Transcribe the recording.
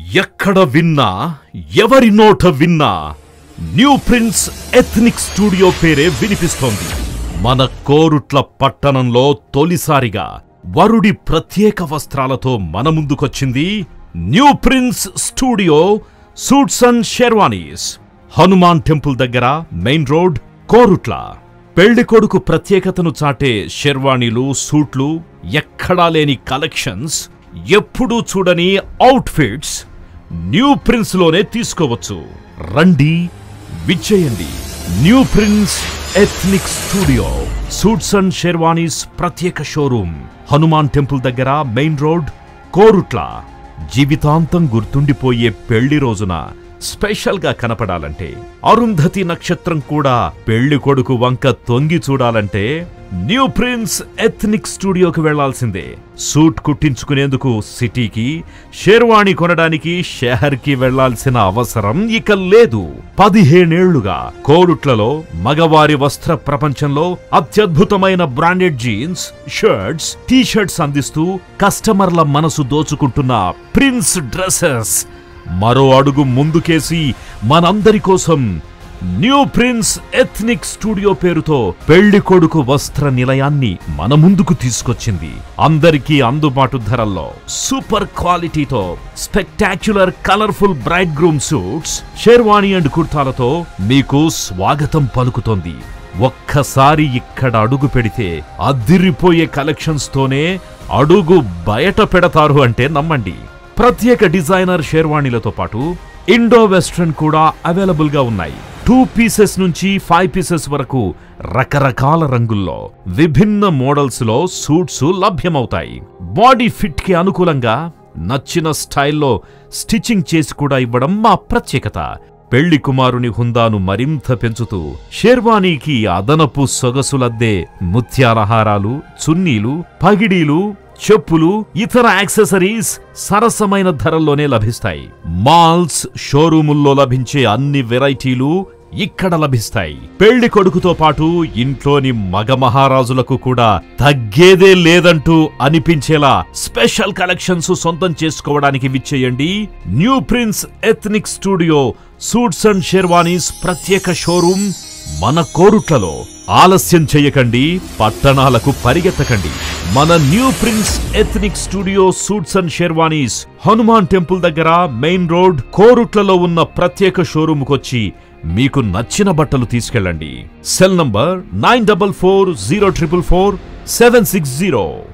ఎక్కడ విన్నా ఎవరి నోట విన్నా న్యూ ప్రిన్స్ ఎథ్నిక్ స్టూడియో పేరే వినిపిస్తోంది మన కోరుట్ల పట్టణంలో తొలిసారిగా వరుడి ప్రత్యేక వస్త్రాలతో మన ముందుకొచ్చింది new prince studio suits and sherwanis Hanuman temple దగ్గర మెయిన్ రోడ్ కోరుట్ల పెళ్లి కొడుకు ప్రత్యేకతను చాటే షెర్వాణీలు సూట్లు ఎక్కడా లేని కలెక్షన్స్ ఎప్పుడూ చూడని అవుట్ఫిట్స్ న్యూ ప్రిన్స్ లోనే తీసుకోవచ్చు రండి విచ్చేయండి new prince ethnic studio suits and sherwanis ప్రత్యేక షోరూమ్ హనుమాన్ టెంపుల్ దగ్గర మెయిన్ రోడ్ కోరుట్ల జీవితాంతం గుర్తుండిపోయే పెళ్లి రోజున స్పెషల్ గా కనపడాలంటే అరుంధతి నక్షత్రం కూడా పెళ్లి కొడుకు వంక తొంగి చూడాలంటే న్యూ ప్రిన్స్ ఎథ్నిక్ స్టూడియోకి వెళ్లాల్సిందే సూట్ కుట్టించుకునేందుకు సిటీకి షేర్వాణి కొనడానికి షహర్కి వెళ్లాల్సిన అవసరం ఇక లేదు పదిహేనేళ్లుగా కోరుట్లలో మగవారి వస్త్ర ప్రపంచంలో అత్యద్భుతమైన branded jeans shirts T shirts అందిస్తూ కస్టమర్ల మనసు దోచుకుంటున్న ప్రిన్స్ డ్రెస్సెస్ మరో అడుగు ముందుకేసి మనందరి కోసం న్యూ ప్రిన్స్ ఎథ్నిక్ స్టూడియో పేరుతో పెళ్లి కొడుకు వస్త్ర నిలయాన్ని మన ముందుకు తీసుకొచ్చింది అందరికీ అందుబాటు ధరల్లో సూపర్ క్వాలిటీతో spectacular colourful bright groom suits sherwani and కుర్తాలతో మీకు స్వాగతం పలుకుతోంది ఒక్కసారి ఇక్కడ అడుగు పెడితే అదిరిపోయే కలెక్షన్స్ తోనే అడుగు బయట పెడతారు అంటే నమ్మండి ప్రత్యేక డిజైనర్ షేర్వాణీలతో పాటు ఇండో వెస్ట్రన్ కూడా అవైలబుల్ గా ఉన్నాయి టూ పీసెస్ నుంచి ఫైవ్ పీసెస్ వరకు రకరకాల రంగుల్లో విభిన్న మోడల్స్ లో సూట్స్ లభ్యమవుతాయి బాడీ ఫిట్ కి అనుకూలంగా నచ్చిన స్టైల్లో స్టిచ్చింగ్ చేసి కూడా ఇవ్వడం మా ప్రత్యేకత పెళ్లి కుమారుని హుందాను మరింత పెంచుతూ షేర్వానీకి అదనపు సొగసులద్దే ముత్యాలహారాలు చున్నీలు పగిడీలు చెప్పులు ఇతర యాక్సెసరీస్ సరసమైన ధరల్లోనే లభిస్తాయి మాల్స్ షోరూముల్లో లభించే అన్ని వెరైటీలు ఇక్కడ లభిస్తాయి పెళ్లి కొడుకుతో పాటు ఇంట్లోని మగ మహారాజులకు కూడా తగ్గేదే లేదంటూ అనిపించేలా స్పెషల్ కలెక్షన్స్ సొంతం చేసుకోవడానికి విచ్చేయండి new prince ethnic studio suits and sherwanis ప్రత్యేక షోరూమ్ మన కోరుట్లలో ఆలస్యం చేయకండి పట్టణాలకు పరిగెత్తకండి మన new prince ethnic studio suits and sherwanis Hanuman temple దగ్గర మెయిన్ రోడ్ కోరుట్లలో ఉన్న ప్రత్యేక షోరూముకొచ్చి మీకు నచ్చిన బట్టలు తీసుకెళ్ళండి cell number nine double four zero triple four seven six zero